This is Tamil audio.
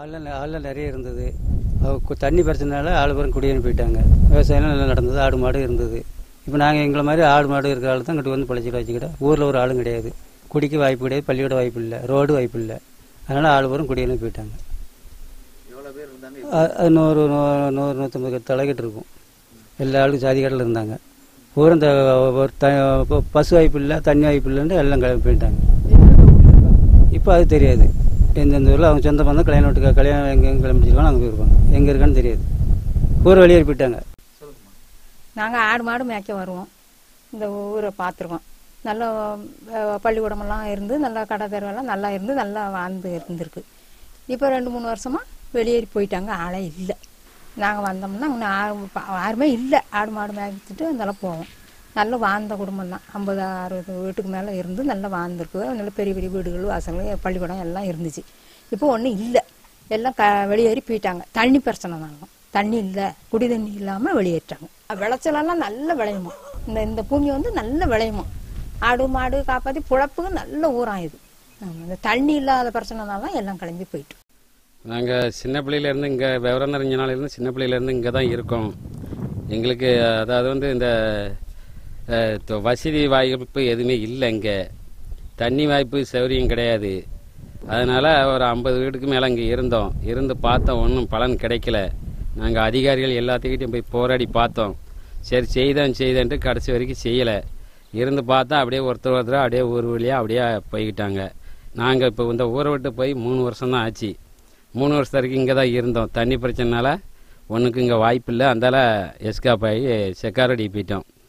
ஆள்லாம் ஆள்லாம் நிறைய இருந்தது அவ கு- தண்ணி பிரச்சனைனால ஆள் பேரும் குடியேறி போயிட்டாங்க விவசாயம் நல்லா நடந்தது ஆடு மாடு இருந்தது இப்போ நாங்கள் எங்களை மாதிரி ஆடு மாடு இருக்கிற ஆள் தான் இங்கிட்டு வந்து பிழைச்சிட்டு வச்சுக்கிட்ட ஊரில் ஒரு ஆளும் கிடையாது குடிக்க வாய்ப்பு கிடையாது பள்ளியோட வாய்ப்பு இல்லை ரோடு வாய்ப்பு இல்லை அதனால் ஆள் பேரும் குடியேறி போயிட்டாங்க எவ்வளோ பேர் இருந்தாங்க அ- அது நூறு நூ- நூறு நூற்றம்பது தலைக்கிட்டு இருக்கும் எல்லா ஆளுக்கும் ஜாதி கடையில் இருந்தாங்க ஊரும் இந்த ஒரு த ப- பசு வாய்ப்பு இல்லை தண்ணி வாய்ப்பு இல்லைன்னு எல்லாம் கிளம்பி போயிட்டாங்க இப்போ அது தெரியாது எந்தெந்த ஊரில் அவங்க சொந்த பந்தம் கல்யாணம் வீட்டுக்கு கல்யாணம் எங்கே எங்கே கிளம்பிச்சிருக்காங்க அங்கே போயிருப்பாங்க எங்கே இருக்கான்னு தெரியாது ஊர் வெளியேறி போயிட்டாங்க சொல்லுங்கம்மா நாங்கள் ஆடு மாடு மேய்க்க வருவோம் இந்த ஊரை பார்த்துருக்கோம் நல்ல அஹ், பள்ளிக்கூடமெல்லாம் இருந்து நல்லா கடை தெருவெல்லாம் நல்லா இருந்து நல்லா வாழ்ந்து இருந்திருக்கு இப்போ ரெண்டு மூணு வருஷமாக வெளியேறி போயிட்டாங்க ஆளே இல்லை நாங்கள் வந்தோம்னா இன்னும் யாரும் பா- யாருமே இல்லை ஆடு மாடு மேய்ச்சிட்டு அதெல்லாம் போவோம் நல்லா வாழ்ந்த குடும்பம் தான் ஐம்பது அறுபது வீட்டுக்கு மேலே இருந்து நல்லா வாழ்ந்துருக்கு நல்ல பெரிய பெரிய வீடுகள் வாசல்கள் பள்ளிக்கூடம் எல்லாம் இருந்துச்சு இப்போ ஒன்றும் இல்லை எல்லாம் க வெளியேறி போயிட்டாங்க தண்ணி பிரச்சனை தாங்க தண்ணி இல்லை குடி தண்ணி இல்லாமல் வெளியேற்றாங்க விளைச்சலெல்லாம் நல்ல விளையுமா இந்த இந்த பூமி வந்து நல்ல விளையுமா ஆடு மாடு காப்பாற்றி புழப்புக்கு நல்ல ஊராம் இது ஆமா, இந்த தண்ணி இல்லாத பிரச்சனைனால தான் எல்லாம் கிளம்பி போயிட்டு நாங்கள் சின்ன பிள்ளையிலேருந்து இங்கே விவரம் தெரிஞ்ச நாளிலேருந்து சின்ன பிள்ளையிலேருந்து இங்கே தான் இருக்கோம் எங்களுக்கு அதாவது வந்து இந்த அஹ், தொ- வசதி வாய்ப்பு எதுவுமே இல்லை இங்கே தண்ணி வாய்ப்பு சௌகரியம் கிடையாது அதனால் ஒரு ஐம்பது வீட்டுக்கு மேலே இங்கே இருந்தோம் இருந்து பார்த்தோம் ஒன்றும் பலன் கிடைக்கல நாங்கள் அதிகாரிகள் எல்லாத்துக்கிட்டையும் போய் போராடி பார்த்தோம் சரி செய்தோம் செய்தோன்ட்டு கடைசி வரைக்கும் செய்யலை இருந்து பார்த்தா அப்படியே ஒருத்தர் ஒருத்தர் அப்படியே ஊர் வழியாக அப்படியே போய்கிட்டாங்க நாங்கள் இப்போ இந்த ஊரை விட்டு போய் மூணு வருஷம் தான் ஆச்சு மூணு வருஷம் வரைக்கும் இங்கே தான் இருந்தோம் தண்ணி பிரச்சனைனால ஒன்றுக்கு இங்கே வாய்ப்பு இல்லை அந்தால எஸ்காப் ஆகி செக்காரடி போயிட்டோம்